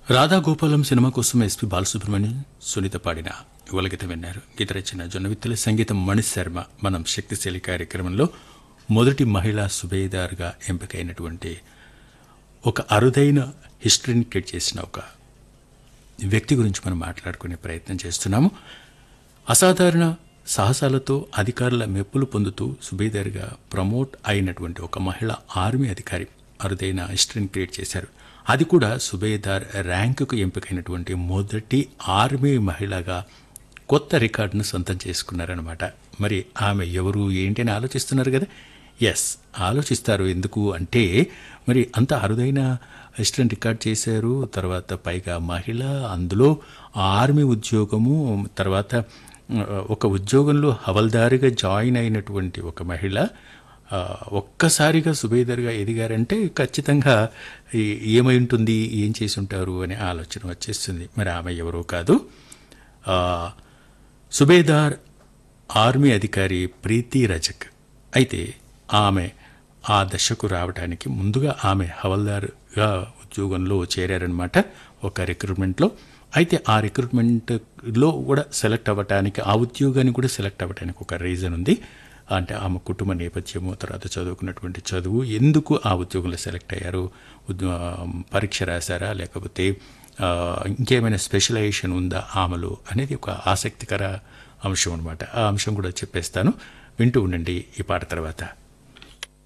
Radha Gopalam cinema కోసం SP Balasubrahmanyam Sunitha పాడిన యువలగీత విన్నారు గీత రచన జొన్నవిత్తుల సంగీతం మణిశ్ శర్మ మనం శక్తిశైలి కార్యక్రమంలో మొదటి మహిళా సుబేదార్గా ఎంపికైనటువంటి ఒక అరుదైన హిస్టరీని క్రియేట్ చేసిన ఒక వ్యక్తి గురించి మనం మాట్లాడుకునే ప్రయత్నం చేస్తున్నాము అసాధారణ సాహసాలతో అధికారుల మెప్పులు పొందుతూ సుబేదార్గా ప్రమోట్ అయినటువంటి ఒక మహిళ ఆర్మీ అధికారి అరుదైన హిస్టరీని క్రియేట్ చేశారు అది కూడా సుబేదార్ ర్యాంకుకు ఎంపికైనటువంటి మొదటి ఆర్మీ మహిళగా కొత్త రికార్డును సొంతం చేసుకున్నారనమాట మరి ఆమె ఎవరు ఏంటి అని ఆలోచిస్తున్నారు కదా ఎస్ ఆలోచిస్తారు ఎందుకు అంటే మరి అంత అరుదైన హిస్టరీని రికార్డ్ చేశారు తర్వాత పైగా మహిళ అందులో ఆర్మీ ఉద్యోగము తర్వాత ఆ, ఒక ఉద్యోగంలో హవల్దారిగా జాయిన్ అయినటువంటి ఒక మహిళ ఆ, ఒక్కసారిగా సుబేదర్గా ఎదిగారంటే ఖచ్చితంగా ఈ- ఏమై ఉంటుంది ఏం చేసి ఉంటారు అనే ఆలోచన వచ్చేస్తుంది మరి ఆమె ఎవరో కాదు ఆ, సుబేదార్ ఆర్మీ అధికారి ప్రీతి రజక్ అయితే ఆమె ఆ దశకు రావడానికి ముందుగా ఆమె హవల్దార్గా ఉద్యోగంలో చేరారనమాట ఒక రిక్రూట్మెంట్లో అయితే ఆ రిక్రూట్మెంట్లో కూడా సెలెక్ట్ అవ్వటానికి ఆ ఉద్యోగాన్ని కూడా సెలెక్ట్ అవ్వటానికి ఒక రీజన్ ఉంది అంటే ఆమె కుటుంబ నేపథ్యము తర్వాత చదువుకున్నటువంటి చదువు ఎందుకు ఆ ఉద్యోగంలో సెలెక్ట్ అయ్యారు ఉద్యో పరీక్ష రాశారా లేకపోతే ఆ, ఇంకేమైనా స్పెషలైజేషన్ ఉందా ఆమెలో అనేది ఒక ఆసక్తికర అంశం అనమాట ఆ అంశం కూడా చెప్పేస్తాను వింటూ ఉండండి ఈ పాట తర్వాత